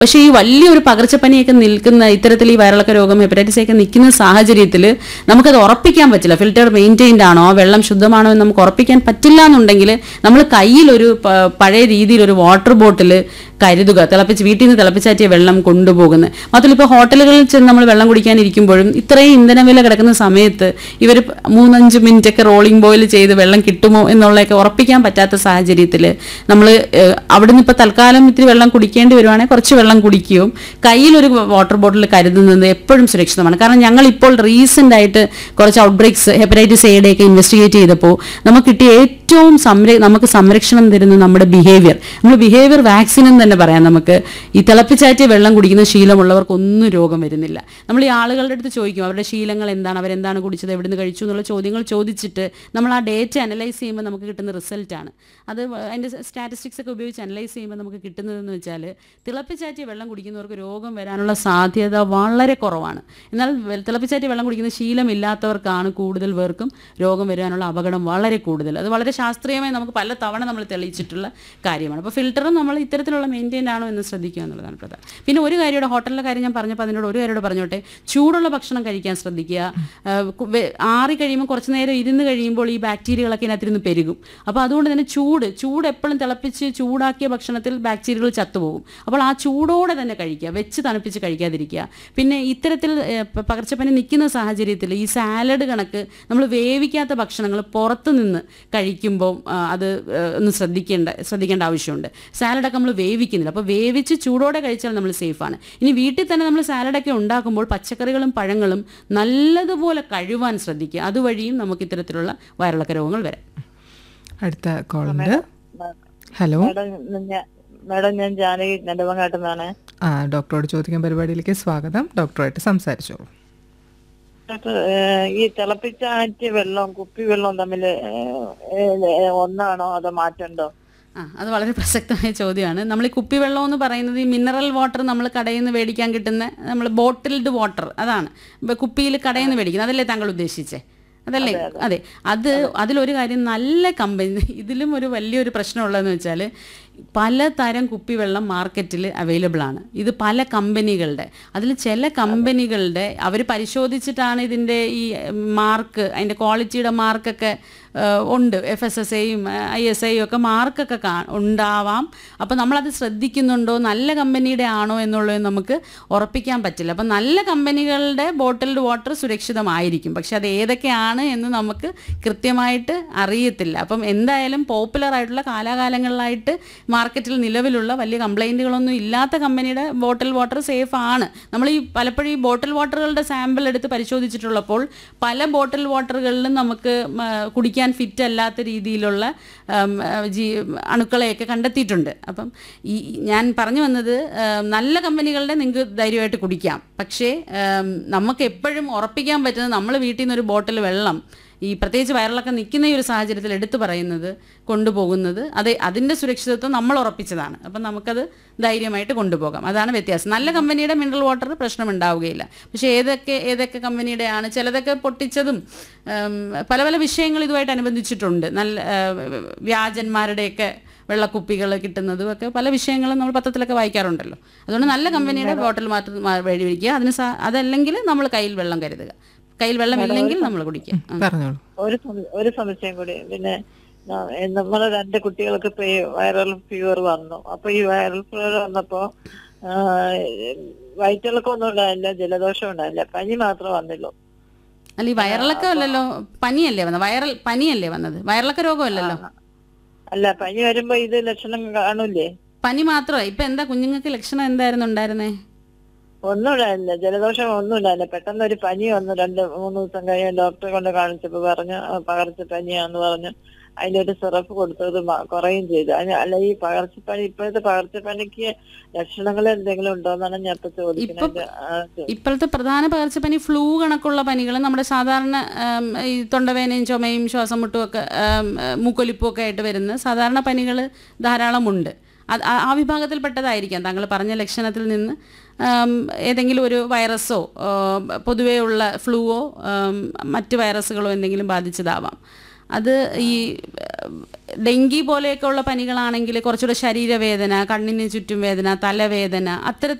പക്ഷേ ഈ വലിയൊരു പകർച്ചപ്പനിയൊക്കെ നിൽക്കുന്ന ഇത്തരത്തിൽ ഈ വയറിളക്ക രോഗം ഹെപ്പറ്റൈറ്റിസ് ഒക്കെ നിൽക്കുന്ന സാഹചര്യത്തിൽ നമുക്കത് ഉറപ്പിക്കാൻ പറ്റില്ല ഫിൽറ്റർ മെയിൻറ്റെയിൻഡ് ആണോ ആ വെള്ളം ശുദ്ധമാണോ എന്ന് നമുക്ക് ഉറപ്പിക്കാൻ പറ്റില്ല എന്നുണ്ടെങ്കിൽ നമ്മൾ കയ്യിൽ ഒരു പ- പഴയ രീതിയിൽ ഒരു വാട്ടർ ബോട്ടിൽ കരുതുക തിളപ്പിച്ച് വീട്ടിൽ നിന്ന് തിളപ്പിച്ചാറ്റിയ വെള്ളം കൊണ്ടുപോകുന്നത് മാത്രമല്ല ഇപ്പോൾ ഹോട്ടലുകളിൽ ചെന്ന് നമ്മൾ വെള്ളം കുടിക്കാനിരിക്കുമ്പോഴും ഇത്രയും ഇന്ധനവില കിടക്കുന്ന സമയത്ത് ഇവർ മൂന്നഞ്ച് മിനിറ്റ് ഒക്കെ റോളിംഗ് ബോയിൽ ചെയ്ത് വെള്ളം കിട്ടുമോ എന്നുള്ളതൊക്കെ ഉറപ്പിക്കാൻ പറ്റാത്ത സാഹചര്യത്തിൽ നമ്മൾ അവിടുന്ന് ഇപ്പോൾ തൽക്കാലം ഇത്തിരി വെള്ളം കുടിക്കേണ്ടി വരുവാണെങ്കിൽ കുറച്ച് വെള്ളം കുടിക്കുകയും കയ്യിലൊരു വാട്ടർ ബോട്ടിൽ കരുതുന്നത് എപ്പോഴും സുരക്ഷിതമാണ് കാരണം ഞങ്ങൾ ഇപ്പോൾ റീസെൻ്റ് ആയിട്ട് കുറച്ച് ഔട്ട്ബ്രേക്സ് ഹെപ്പറ്റൈറ്റിസ് എയുടെ ഒക്കെ ഇൻവെസ്റ്റിഗേറ്റ് ചെയ്തപ്പോൾ നമുക്ക് കിട്ടിയ ഏറ്റവും സംര നമുക്ക് സംരക്ഷണം തരുന്ന നമ്മുടെ ബിഹേവിയർ നമ്മൾ ബിഹേവിയർ വാക്സിൻ എന്ന് തന്നെ പറയാം നമുക്ക് ഈ തിളപ്പിച്ചാറ്റിയ വെള്ളം കുടിക്കുന്ന ശീലമുള്ളവർക്കൊന്നും രോഗം വരുന്നില്ല നമ്മൾ ഈ ആളുകളുടെ അടുത്ത് ചോദിക്കും അവരുടെ ശീലങ്ങൾ എന്താണ് അവരെന്താണ് കുടിച്ചത് എവിടുന്ന് കഴിച്ചു എന്നുള്ള ചോദ്യങ്ങൾ ചോദിച്ചിട്ട് നമ്മൾ ആ ഡേറ്റ അനലൈസ് ചെയ്യുമ്പോൾ നമുക്ക് കിട്ടുന്ന റിസൾട്ടാണ് അത് അതിൻ്റെ സ്റ്റാറ്റിസ്റ്റിക്സ് ഒക്കെ ഉപയോഗിച്ച് അനലൈസ് ചെയ്യുമ്പോൾ നമുക്ക് കിട്ടുന്നതെന്ന് വെച്ചാൽ തിളപ്പിച്ചാറ്റിയ വെള്ളം കുടിക്കുന്നവർക്ക് രോഗം വരാനുള്ള സാധ്യത വളരെ കുറവാണ് എന്നാൽ വെ- തിളപ്പിച്ചാറ്റിയ വെള്ളം കുടിക്കുന്ന ശീലമില്ലാത്തവർക്കാണ് കൂടുതൽ പേർക്കും രോഗം വരാനുള്ള അപകടം വളരെ കൂടുതൽ അത് വളരെ ശാസ്ത്രീയമായി നമുക്ക് പല തവണ നമ്മൾ തെളിയിച്ചിട്ടുള്ള കാര്യമാണ് അപ്പോൾ ഫിൽറ്ററും നമ്മൾ ഇത്തരത്തിലുള്ള മെയിൻറ്റെയിൻ ആണോ എന്ന് ശ്രദ്ധിക്കുക എന്നുള്ളതാണ് പ്രധാനം പിന്നെ ഒരു കാര്യയുടെ ഹോട്ടലിലെ കാര്യം ഞാൻ പറഞ്ഞപ്പോൾ അതിനോട് ഒരു കാര്യോട് പറഞ്ഞോട്ടെ ചൂടുള്ള ഭക്ഷണം കഴിക്കാൻ ശ്രദ്ധിക്കുക ആ, കു- വെ- ആറി കഴിയുമ്പോൾ കുറച്ച് നേരം ഇരുന്ന് കഴിയുമ്പോൾ ഈ ബാക്ടീരിയകളൊക്കെ ഇതിനകത്തിരുന്ന് പെരുകും അപ്പോൾ അതുകൊണ്ട് തന്നെ ചൂട് ചൂട് എപ്പോഴും തിളപ്പിച്ച് ചൂടാക്കിയ ഭക്ഷണത്തിൽ ബാക്ടീരിയകൾ ചത്തുപോകും അപ്പോൾ ആ ചൂടോടെ തന്നെ കഴിക്കുക വെച്ച് തണുപ്പിച്ച് കഴിക്കാതിരിക്കുക പിന്നെ ഇത്തരത്തിൽ ഏ, പ- പകർച്ചപ്പനി നിൽക്കുന്ന സാഹചര്യത്തിൽ ഈ സാലഡ് കണക്ക് നമ്മൾ വേവിക്കാത്ത ഭക്ഷണങ്ങൾ പുറത്ത് നിന്ന് കഴിക്കുമ്പോൾ ആ, അത് ഏ, ഒന്ന് ശ്രദ്ധിക്കേണ്ട ശ്രദ്ധിക്കേണ്ട ആവശ്യമുണ്ട് സാലഡൊക്കെ നമ്മൾ വേവിക്കുന്നില്ല അപ്പോൾ വേവിച്ച് ചൂടോടെ കഴിച്ചാൽ നമ്മൾ സേഫാണ് ഇനി വീട്ടിൽ തന്നെ നമ്മൾ സാലഡൊക്കെ ഉണ്ടാക്കുമ്പോൾ പച്ചക്കറികളും പഴങ്ങളും നല്ലതുപോലെ കഴുകാൻ ശ്രദ്ധിക്കുക അതുവഴിയും നമുക്ക് ഇത്തരത്തിലുള്ള വയറിളക്ക രോഗങ്ങൾ വരാം അടുത്ത കോളുണ്ട് ഹലോ മാഡം ഞാൻ മാഡം ഞാൻ ജാനകി നെടുമങ്ങാട്ടിൽ നിന്നാണ് ആ ഡോക്ടറോട് ചോദിക്കാൻ പരിപാടിയിലേക്ക് സ്വാഗതം ഡോക്ടറുമായിട്ട് സംസാരിച്ചോളൂ ഡോക്ടർ ഏഹ്, ഈ തിളപ്പിച്ചാറ്റിയ വെള്ളവും കുപ്പി വെള്ളവും തമ്മിൽ ഒന്നാണോ അതോ മാറ്റമുണ്ടോ ആ അത് വളരെ പ്രസക്തമായ ചോദ്യമാണ് നമ്മൾ ഈ കുപ്പിവെള്ളം എന്ന് പറയുന്നത് ഈ മിനറൽ വാട്ടർ നമ്മൾ കടയിൽ നിന്ന് മേടിക്കാൻ കിട്ടുന്ന നമ്മൾ ബോട്ടിൽഡ് വാട്ടർ അതാണ് ഇപ്പൊ കുപ്പിയിൽ കടയിൽ നിന്ന് മേടിക്കുന്നത് അതല്ലേ താങ്കൾ ഉദ്ദേശിച്ചേ അതല്ലേ അതെ അത് അതിലൊരു കാര്യം നല്ല കമ്പനി ഇതിലും ഒരു വലിയൊരു പ്രശ്നമുള്ളതെന്ന് വെച്ചാൽ പലതരം കുപ്പിവെള്ളം മാർക്കറ്റിൽ അവൈലബിൾ ആണ് ഇത് പല കമ്പനികളുടെ അതിൽ ചില കമ്പനികളുടെ അവർ പരിശോധിച്ചിട്ടാണ് ഇതിൻ്റെ ഈ മാർക്ക് അതിൻ്റെ ക്വാളിറ്റിയുടെ മാർക്കൊക്കെ ഉണ്ട് എഫ് എസ് എസ് എയും ഐ എസ് ഐയും ഒക്കെ മാർക്കൊക്കെ കാ ഉണ്ടാവാം അപ്പോൾ നമ്മളത് ശ്രദ്ധിക്കുന്നുണ്ടോ നല്ല കമ്പനിയുടെ ആണോ എന്നുള്ളത് നമുക്ക് ഉറപ്പിക്കാൻ പറ്റില്ല അപ്പം നല്ല കമ്പനികളുടെ ബോട്ടിൽഡ് വാട്ടർ സുരക്ഷിതമായിരിക്കും പക്ഷെ അത് ഏതൊക്കെയാണ് എന്ന് നമുക്ക് കൃത്യമായിട്ട് അറിയത്തില്ല അപ്പം എന്തായാലും പോപ്പുലർ ആയിട്ടുള്ള കാലാകാലങ്ങളിലായിട്ട് മാർക്കറ്റിൽ നിലവിലുള്ള വലിയ കംപ്ലൈൻറ്റുകളൊന്നും ഇല്ലാത്ത കമ്പനിയുടെ ബോട്ടിൽ വാട്ടർ സേഫ് ആണ് നമ്മൾ ഈ പലപ്പോഴും ഈ ബോട്ടിൽ വാട്ടറുകളുടെ സാമ്പിൾ എടുത്ത് പരിശോധിച്ചിട്ടുള്ളപ്പോൾ പല ബോട്ടിൽ വാട്ടറുകളിലും നമുക്ക് മ, കുടിക്കാൻ ഫിറ്റ് അല്ലാത്ത രീതിയിലുള്ള ഉം, ജീ അണുക്കളെയൊക്കെ കണ്ടെത്തിയിട്ടുണ്ട് അപ്പം ഈ ഞാൻ പറഞ്ഞു വന്നത് ഉം, നല്ല കമ്പനികളുടെ നിങ്ങൾക്ക് ധൈര്യമായിട്ട് കുടിക്കാം പക്ഷേ ഉം, നമുക്ക് എപ്പോഴും ഉറപ്പിക്കാൻ പറ്റുന്നത് നമ്മൾ വീട്ടിൽ നിന്ന് ഒരു ബോട്ടിൽ വെള്ളം ഈ പ്രത്യേകിച്ച് വയറിളക്കം നിൽക്കുന്ന ഈ ഒരു സാഹചര്യത്തിൽ എടുത്തു പറയുന്നത് കൊണ്ടുപോകുന്നത് അത് അതിൻ്റെ സുരക്ഷിതത്വം നമ്മൾ ഉറപ്പിച്ചതാണ് അപ്പം നമുക്കത് ധൈര്യമായിട്ട് കൊണ്ടുപോകാം അതാണ് വ്യത്യാസം നല്ല കമ്പനിയുടെ മിനറൽ വാട്ടർ പ്രശ്നം ഉണ്ടാവുകയില്ല പക്ഷേ ഏതൊക്കെ ഏതൊക്കെ കമ്പനിയുടെ ആണ് ചിലതൊക്കെ പൊട്ടിച്ചതും ഉം, പല പല വിഷയങ്ങൾ ഇതുമായിട്ട് അനുബന്ധിച്ചിട്ടുണ്ട് നല്ല ആ, വ്യാജന്മാരുടെയൊക്കെ വെള്ളക്കുപ്പികൾ കിട്ടുന്നതും ഒക്കെ പല വിഷയങ്ങളും നമ്മൾ പത്രത്തിലൊക്കെ വായിക്കാറുണ്ടല്ലോ അതുകൊണ്ട് നല്ല കമ്പനിയുടെ ബോട്ടിൽ മാറ്റി വഴി വയ്ക്കുക അതിന് സാ അതല്ലെങ്കിൽ നമ്മൾ കയ്യിൽ വെള്ളം കരുതുക കയ്യിൽ വെള്ളമില്ലെങ്കിൽ നമ്മൾ കുടിക്കുക ആ. പറഞ്ഞോളൂ ഒരു സം- ഒരു സംശയം കൂടി പിന്നെ ന- നമ്മളെ രണ്ട് കുട്ടികൾക്ക് ഇപ്പൊ ഈ വൈറൽ ഫീവർ വന്നു അപ്പൊ ഈ വൈറൽ ഫീവർ വന്നപ്പോ ആ, വയറ്റിളക്കം ഒന്നും ഉണ്ടായില്ല ജലദോഷം ഉണ്ടായില്ല പനി മാത്രമേ വന്നുള്ളൂ അല്ല ഈ വയറിളക്കം അല്ലല്ലോ പനിയല്ലേ വന്നത് വൈറൽ പനിയല്ലേ വന്നത് വയറിളക്ക രോഗമല്ലല്ലോ അല്ല പനി വരുമ്പോ ഇത് ലക്ഷണം കാണൂലേ പനി മാത്രമേ ഇപ്പൊ എന്താ കുഞ്ഞുങ്ങൾക്ക് ലക്ഷണം എന്തായിരുന്നു ഉണ്ടായിരുന്നേ ഒന്നും ഉണ്ടായില്ല ജലദോഷം ഒന്നും ഉണ്ടായില്ല പെട്ടെന്ന് ഒരു പനി വന്നു രണ്ട് മൂന്ന് ദിവസം കഴിഞ്ഞ് ഡോക്ടറെ കൊണ്ട് കാണിച്ചപ്പോ പറഞ്ഞു "ആ, പകർച്ചപ്പനിയാന്ന് പറഞ്ഞു അതിന്റെ ഒരു സിറപ്പ് കൊടുത്തത് മ- കുറയും ചെയ്തു അതിന് അല്ല ഈ പകർച്ചപ്പനി ഇപ്പോഴത്തെ പകർച്ചപ്പനിക്ക് ലക്ഷണങ്ങൾ എന്തെങ്കിലും ഉണ്ടോന്നാണ് ഞാൻ ഇപ്പൊ ചോദിക്കുന്നത് ആ, ചോ- ഇപ്പോഴത്തെ പ്രധാന പകർച്ചപ്പനി ഫ്ലൂ കണക്കുള്ള പനികൾ നമ്മുടെ സാധാരണ ആം, ഈ തൊണ്ടവേനയും ചുമയും ശ്വാസം മുട്ടും ഒക്കെ ആം, മൂക്കൊലിപ്പും ഒക്കെ ആയിട്ട് വരുന്ന സാധാരണ പനികൾ ധാരാളമുണ്ട് അത് ആ- ആ വിഭാഗത്തിൽപ്പെട്ടതായിരിക്കാം താങ്കൾ പറഞ്ഞ ലക്ഷണത്തിൽ നിന്ന് ആം, ഏതെങ്കിലും ഒരു വൈറസോ ആ, പൊതുവേ ഉള്ള ഫ്ലൂവോ ആം, മറ്റ് വൈറസുകളോ എന്തെങ്കിലും ബാധിച്ചതാവാം അത് ഈ ഡെങ്കി പോലെയൊക്കെ ഉള്ള പനികളാണെങ്കിൽ കുറച്ചുകൂടെ ശരീരവേദന കണ്ണിന് ചുറ്റും വേദന തലവേദന അത്തരത്തിൽ